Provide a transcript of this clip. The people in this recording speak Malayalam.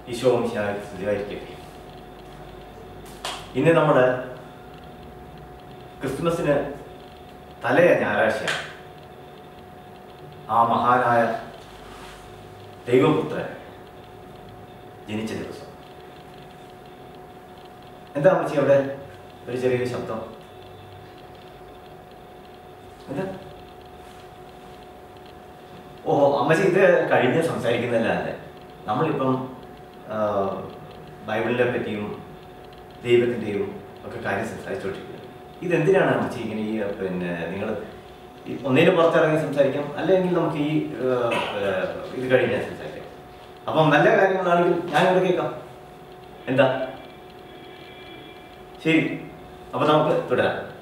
ഈശോ സ്ഥിതിയായിരിക്കട്ടെ ഇന്ന് നമ്മൾ ക്രിസ്മസിന് തലേ ഞായറാഴ്ചയാണ് ആ മഹാനായ ദൈവപുത്രൻ ജനിച്ച ദിവസം എന്താ അമ്മച്ചി അവിടെ ഒരു ചെറിയൊരു ശബ്ദം എന്താ ഓഹോ അമ്മച്ചി ഇത് കഴിഞ്ഞ് സംസാരിക്കുന്നതല്ലേ നമ്മളിപ്പം ആ, ബൈബിളിനെ പറ്റിയും ദൈവത്തിൻ്റെയും ഒക്കെ കാര്യം സംസാരിച്ചുകൊണ്ടിരിക്കുന്നത് ഇതെന്തിനാണ് അമ്മച്ചി ഇങ്ങനെ ഈ പിന്നെ നിങ്ങൾ ഒന്നേലും പുറത്തിറങ്ങി സംസാരിക്കാം അല്ലെങ്കിൽ നമുക്ക് ഈ ആ, ആ, ഇത് കഴിഞ്ഞാൽ സംസാരിക്കാം അപ്പം നല്ല കാര്യങ്ങളാണെങ്കിൽ ഞാനിവിടെ കേൾക്കാം എന്താ ശരി അപ്പം നമുക്ക് തുടരാം